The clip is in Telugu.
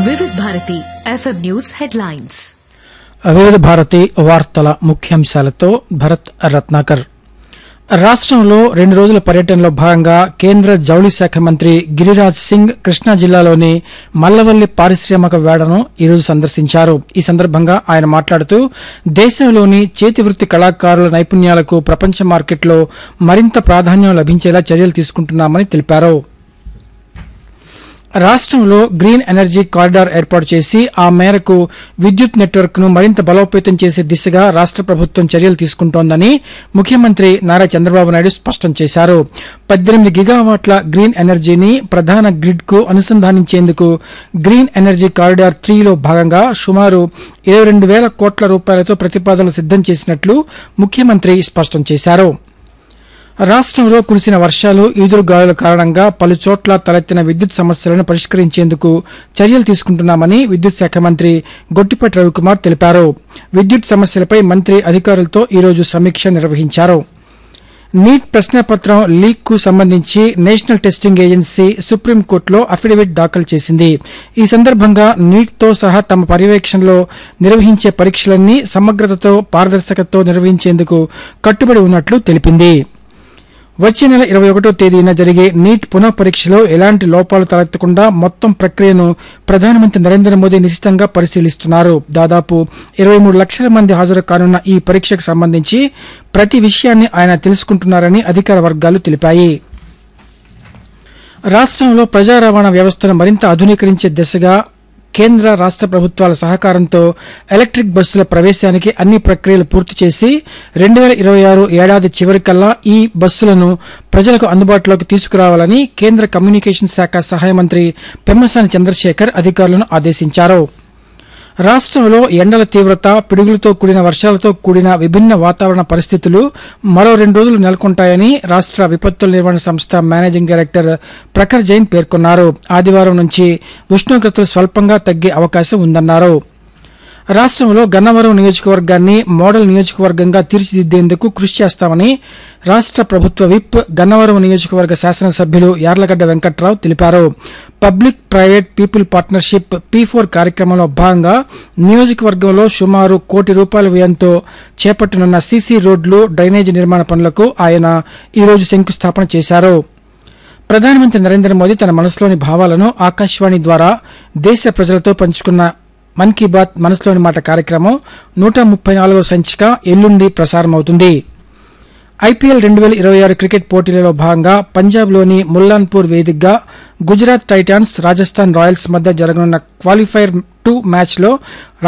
వివిధ భారతి ఎఫ్ఎం న్యూస్ హెడ్లైన్స్ వివిధ భారతి వార్తల ముఖ్యాంశాలతో భరత్ రత్నాకర్ రాష్ట్రంలో రెండు రోజుల పర్యటనలో భాగంగా కేంద్ర జౌళి శాఖ మంత్రి గిరిరాజ్ సింగ్ కృష్ణా జిల్లాలోని మల్లవల్లి పారిశ్రామిక వేడను ఈరోజు సందర్శించారు ఈ సందర్భంగా ఆయన మాట్లాడుతూ దేశంలోని చేతివృత్తి కళాకారుల నైపుణ్యాలకు ప్రపంచ మార్కెట్లో మరింత ప్రాధాన్యం లభించేలా చర్యలు తీసుకుంటున్నామని తెలిపారు రాష్ట్రంలో గ్రీన్ ఎనర్జీ కారిడార్ ఏర్పాటు చేసి ఆ మేరకు విద్యుత్ నెట్వర్క్ ను మరింత బలోపేతం చేసే దిశగా రాష్ట్ర ప్రభుత్వం చర్యలు తీసుకుంటోందని ముఖ్యమంత్రి నారా చంద్రబాబు నాయుడు స్పష్టం చేశారు పద్దెనిమిది గిగావాట్ల గ్రీన్ ఎనర్జీని ప్రధాన గ్రిడ్ కు అనుసంధానించేందుకు గ్రీన్ ఎనర్జీ కారిడార్ త్రీలో భాగంగా సుమారు ఇరవై రెండు వేల కోట్ల రూపాయలతో ప్రతిపాదనలు సిద్దం చేసినట్లు ముఖ్యమంత్రి స్పష్టం చేశారు రాష్ట్రంలో కురిసిన వర్షాలు ఈదురుగాలుల కారణంగా పలు చోట్ల తలెత్తిన విద్యుత్ సమస్యలను పరిష్కరించేందుకు చర్యలు తీసుకుంటున్నామని విద్యుత్ శాఖ మంత్రి గొట్టిపాటి రవికుమార్ తెలిపారు విద్యుత్ సమస్యలపై మంత్రి అధికారులతో ఈరోజు సమీక్ష నిర్వహించారు నీట్ ప్రశ్నపత్రం లీక్ కు సంబంధించి నేషనల్ టెస్టింగ్ ఏజెన్సీ సుప్రీంకోర్టులో అఫిడవిట్ దాఖలు చేసింది ఈ సందర్భంగా నీట్ తో సహా తమ పర్యవేక్షణలో నిర్వహించే పరీక్షలన్నీ సమగ్రతతో పారదర్శకతతో నిర్వహించేందుకు కట్టుబడి ఉన్నట్లు తెలిపింది వచ్చే నెల ఇరవై ఒకటో తేదీన జరిగే నీట్ పునః పరీక్షలో ఎలాంటి లోపాలు తలెత్తకుండా మొత్తం ప్రక్రియను ప్రధానమంత్రి నరేంద్ర మోదీ నిశితంగా పరిశీలిస్తున్నారు దాదాపు ఇరవై మూడు లక్షల మంది హాజరు కానున్న ఈ పరీక్షకు సంబంధించి ప్రతి విషయాన్ని ఆయన తెలుసుకుంటున్నారని అధికార వర్గాలు తెలిపాయి రాష్ట్రంలో ప్రజా రవాణా వ్యవస్థను మరింత ఆధునీకరించే దిశగా కేంద్ర రాష్ట్ర ప్రభుత్వాల సహకారంతో ఎలక్ట్రిక్ బస్సుల ప్రవేశానికి అన్ని ప్రక్రియలు పూర్తి చేసి రెండు వేల ఇరవై ఆరు ఏడాది చివరికల్లా ఈ బస్సులను ప్రజలకు అందుబాటులోకి తీసుకురావాలని కేంద్ర కమ్యూనికేషన్ శాఖ సహాయ మంత్రి పెమ్మసాని చంద్రశేఖర్ అధికారులను ఆదేశించారు రాష్ట్రంలో ఎండల తీవ్రత పిడుగులతో కూడిన వర్షాలతో కూడిన విభిన్న వాతావరణ పరిస్థితులు మరో రెండు రోజులు నెలకొంటాయని రాష్ట్ర విపత్తుల నిర్వహణ సంస్థ మేనేజింగ్ డైరెక్టర్ ప్రఖర్ జైన్ పేర్కొన్నారు ఆదివారం నుంచి ఉష్ణోగ్రతలు స్వల్పంగా తగ్గే అవకాశం ఉందన్నారు రాష్ట్రంలో గన్నవరం నియోజకవర్గాన్ని మోడల్ నియోజకవర్గంగా తీర్చిదిద్దేందుకు కృషి చేస్తామని రాష్ట్ర ప్రభుత్వ విప్ గన్నవరం నియోజకవర్గ శాసనసభ్యులు యార్లగడ్డ వెంకట్రావు తెలిపారు public private people partnership P four కార్యక్రమంలో భాగంగా నియోజకవర్గంలో సుమారు కోటి రూపాయల వ్యయంతో చేపట్టనున్న సీసీ రోడ్లు డ్రైనేజీ నిర్మాణ పనులకు ఆయన ఈరోజు శంకుస్థాపన చేశారు ప్రధానమంత్రి నరేంద్ర మోదీ తన మనసులోని భావాలను ఆకాశవాణి ద్వారా దేశ ప్రజలతో పంచుకున్న మన్ కీ బాత్ మనసులోని మాట కార్యక్రమం నూట ముప్పై నాలుగవ సంచిక ఎల్లుండి ప్రసారమవుతుంది ఐపీఎల్ రెండు వేల ఇరవై ఆరు క్రికెట్ పోటీలలో భాగంగా పంజాబ్లోని ముల్లాన్పూర్ వేదికగా గుజరాత్ టైటాన్స్ రాజస్థాన్ రాయల్స్ మధ్య జరగనున్న క్వాలిఫైర్ టూ మ్యాచ్లో